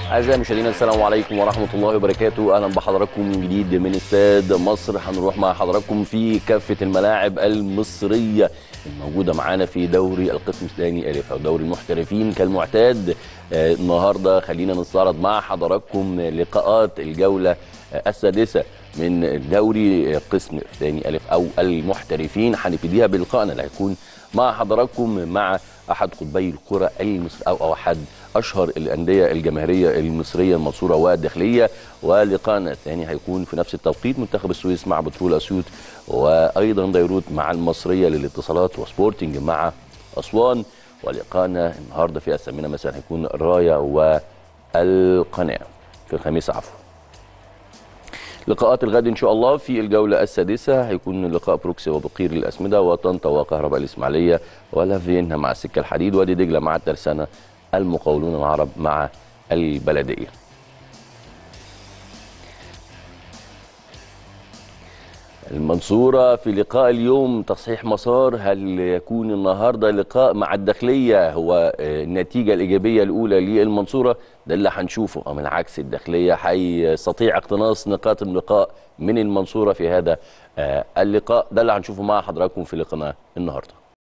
أعزائي المشاهدين السلام عليكم ورحمة الله وبركاته أهلا بحضراتكم من جديد من استاد مصر هنروح مع حضراتكم في كافة الملاعب المصرية الموجودة معانا في دوري القسم الثاني ألف أو دوري المحترفين كالمعتاد آه، النهاردة خلينا نستعرض مع حضراتكم لقاءات الجولة آه، السادسة من دوري القسم الثاني ألف أو المحترفين هنبتديها بلقائنا اللي هيكون مع حضراتكم مع أحد قطبي الكرة المصري أو أو أحد اشهر الانديه الجماهيريه المصريه المنصوره والداخليه ولقاءنا الثاني هيكون في نفس التوقيت منتخب السويس مع بترول اسيوط وايضا بيروت مع المصريه للاتصالات وسبورتنج مع اسوان ولقاءنا النهارده في الثامنه مثلا هيكون الرايه والقناه في الخميس عفوا لقاءات الغد ان شاء الله في الجوله السادسه هيكون لقاء بروكسي وبقير الاسمده وطنطا وكهرباء الاسماعيليه ولافينها مع السكه الحديد وادي دجله مع الترسانه المقاولون العرب مع البلديه المنصورة في لقاء اليوم تصحيح مسار هل يكون النهاردة لقاء مع الداخلية هو آه، النتيجة الإيجابية الأولى للمنصورة ده اللي هنشوفه أو من عكس الداخلية هيستطيع اقتناص نقاط اللقاء من المنصورة في هذا آه، اللقاء ده اللي هنشوفه مع حضراتكم في لقاءنا النهارده